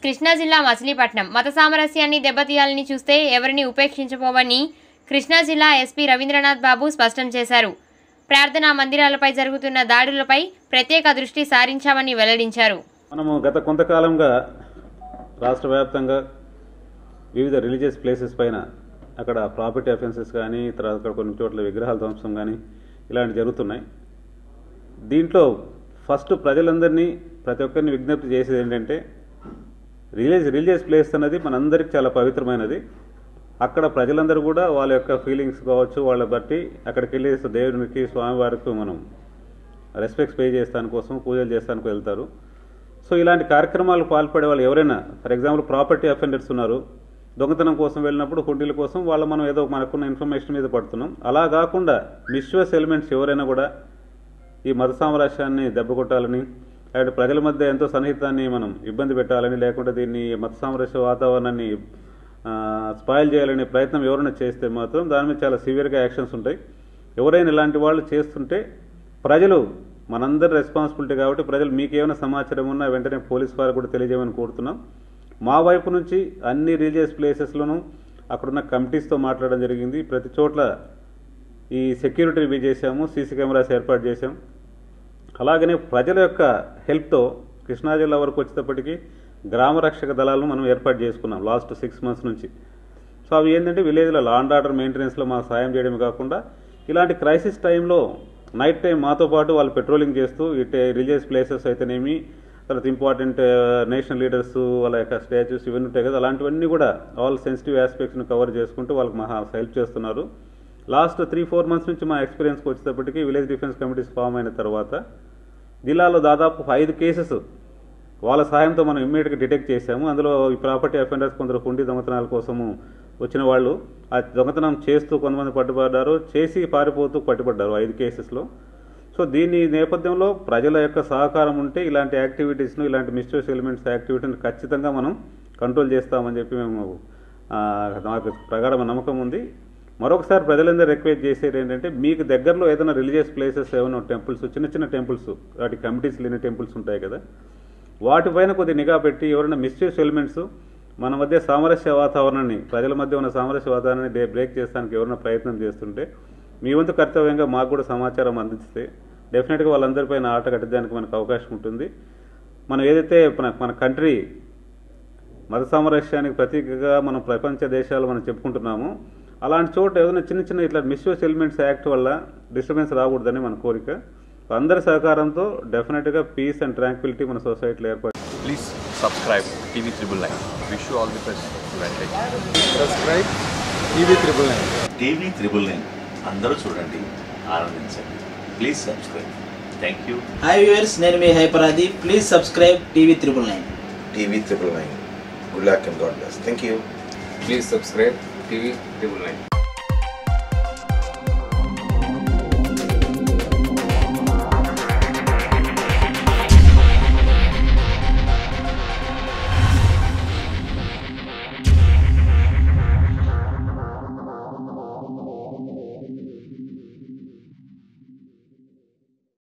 కృష్ణా జిల్లా మచిలీపట్నం మత సామరస్యాన్ని దెబ్బతీయాలని చూస్తే ఎవరిని ఉపేక్షించబోవని కృష్ణా జిల్లా ఎస్పీ రవీంద్రనాథ్ బాబు స్పష్టం చేశారు ప్రార్థనా మందిరాలపై జరుగుతున్న దాడులపై ప్రత్యేక దృష్టి సారించామని వెల్లడించారు మనము గత కొంతకాలంగా రాష్ట్ర వ్యాప్తంగా వివిధ రిలీజియస్ ప్లేసెస్ పైన అక్కడ ప్రాపర్టీ అఫెన్సెస్ కానీ తర్వాత అక్కడ కొన్ని చోట్ల విగ్రహాల ధ్వంసం కానీ ఇలాంటి జరుగుతున్నాయి దీంట్లో ఫస్ట్ ప్రజలందరినీ ప్రతి ఒక్కరిని విజ్ఞప్తి చేసేది ఏంటంటే రిలీజియస్ రిలీజియస్ ప్లేస్ అన్నది మనందరికి చాలా పవిత్రమైనది అక్కడ ప్రజలందరూ కూడా వాళ్ళ యొక్క ఫీలింగ్స్ కావచ్చు వాళ్ళ బట్టి అక్కడికి వెళ్ళి దేవునికి స్వామివారికి మనం రెస్పెక్ట్స్ పే చేస్తాని కోసం పూజలు చేస్తానికి వెళ్తారు సో ఇలాంటి కార్యక్రమాలు పాల్పడే వాళ్ళు ఎవరైనా ఫర్ ఎగ్జాంపుల్ ప్రాపర్టీ అఫెండర్స్ ఉన్నారు దొంగతనం కోసం వెళ్ళినప్పుడు హుండీల కోసం వాళ్ళు మనం ఏదో మనకున్న ఇన్ఫర్మేషన్ మీద పడుతున్నాం అలా కాకుండా మిస్యూస్ ఎలిమెంట్స్ ఎవరైనా కూడా ఈ మత సామరస్యాన్ని దెబ్బకొట్టాలని లేకపోతే ప్రజల మధ్య ఎంతో సన్నిహితాన్ని మనం ఇబ్బంది పెట్టాలని లేకుంటే దీన్ని మత సామరస్య వాతావరణాన్ని స్పాయిల్ చేయాలనే ప్రయత్నం ఎవరైనా చేస్తే మాత్రం దాని మీద చాలా సివియర్గా యాక్షన్స్ ఉంటాయి ఎవరైనా ఇలాంటి వాళ్ళు చేస్తుంటే ప్రజలు మనందరి రెస్పాన్సిబిలిటీ కాబట్టి ప్రజలు మీకు ఏమైనా సమాచారం ఉన్నా వెంటనే పోలీస్ వారికి కూడా తెలియజేయమని కోరుతున్నాం మా వైపు నుంచి అన్ని రిలీజియస్ ప్లేసెస్లోనూ అక్కడున్న కమిటీస్తో మాట్లాడడం జరిగింది ప్రతి చోట్ల ఈ సెక్యూరిటీ రివ్యూ చేశాము సీసీ కెమెరాస్ ఏర్పాటు చేశాం అలాగనే ప్రజల యొక్క హెల్ప్తో కృష్ణా జిల్లా వరకు వచ్చేటప్పటికి గ్రామ రక్షక దళాలను మనం ఏర్పాటు చేసుకున్నాం లాస్ట్ సిక్స్ మంత్స్ నుంచి సో అవి ఏంటంటే విలేజ్లో లా అండ్ ఆర్డర్ మెయింటెనెన్స్లో మా సాయం చేయడమే కాకుండా ఇలాంటి క్రైసిస్ టైంలో నైట్ టైం మాతో పాటు వాళ్ళు పెట్రోలింగ్ చేస్తూ ఇటే రిలీజియస్ ప్లేసెస్ అయితేనేమి తర్వాత ఇంపార్టెంట్ నేషనల్ లీడర్స్ వాళ్ళ యొక్క స్టాచ్యూస్ ఇవన్నీ ఉంటాయి కదా అలాంటివన్నీ కూడా ఆల్ సెన్సిటివ్ ఆస్పెక్ట్స్ని కవర్ చేసుకుంటూ వాళ్ళకి మహా హెల్ప్ చేస్తున్నారు లాస్ట్ త్రీ ఫోర్ మంత్స్ నుంచి మా ఎక్స్పీరియన్స్కి వచ్చేటప్పటికి విలేజ్ డిఫెన్స్ కమిటీస్ ఫామ్ అయిన తర్వాత జిల్లాలో దాదాపు ఐదు కేసెస్ వాళ్ళ సహాయంతో మనం ఇమ్మీడియట్గా డిటెక్ట్ చేశాము అందులో ఈ ప్రాపర్టీ అఫెండర్స్ కొందరు హుండీ దొంగతనాల కోసము వచ్చిన వాళ్ళు ఆ దొంగతనం చేస్తూ కొంతమంది పట్టుబడ్డారు చేసి పారిపోతూ పట్టుబడ్డారు ఐదు కేసెస్లో సో దీని నేపథ్యంలో ప్రజల యొక్క సహకారం ఉంటే ఇలాంటి యాక్టివిటీస్ను ఇలాంటి మిస్యూస్ ఎలిమెంట్స్ యాక్టివిటీని ఖచ్చితంగా మనం కంట్రోల్ చేస్తామని చెప్పి మేము ఆ, నాకు ప్రగాఢమైన నమ్మకం ఉంది మరొకసారి ప్రజలందరూ రిక్వెస్ట్ చేసేది ఏంటంటే మీకు దగ్గరలో ఏదైనా రిలీజియస్ ప్లేసెస్ ఏమైనా టెంపుల్స్ చిన్న చిన్న టెంపుల్స్ వాటి కమిటీస్ లేని టెంపుల్స్ ఉంటాయి కదా వాటిపైన కొద్ది నిఘా పెట్టి ఎవరైనా మిస్యూస్ ఎలిమెంట్స్ మన మధ్య సామరస్య వాతావరణాన్ని ప్రజల మధ్య ఉన్న సామరస్య వాతావరణాన్ని డే- బ్రేక్ చేయడానికి ఎవరైనా ప్రయత్నం చేస్తుంటే మీ వంతు కర్తవ్యంగా మాకు కూడా సమాచారం అందిస్తే డెఫినెట్గా వాళ్ళందరిపైన ఆట కట్టడానికి మనకు అవకాశం ఉంటుంది మనం ఏదైతే మన మన కంట్రీ మత సామరస్యానికి ప్రతీకగా మనం ప్రపంచ దేశాలు మనం చెప్పుకుంటున్నాము అలాంటి చోట ఏదైనా చిన్న చిన్న ఇట్లా మిస్యూస్ ఎలిమెంట్స్ యాక్ట్ వల్ల డిస్టర్బెన్స్ రాకూడదని మన కోరిక అందరి సహకారంతో డెఫినెట్గా పీస్ అండ్ ట్రాంక్విలిటీ మన సొసైటీలో ఏర్పడి Please subscribe TV Triple Nine. Wish you all the best. Advantage. Subscribe TV triple nine TV triple nine అందరూ చూడండి ఆనందించండి please subscribe thank you hi viewers నేను మీ హైపరాది please subscribe TV triple nine TV triple nine. Good luck and God bless. Thank you. Please subscribe TV triple nine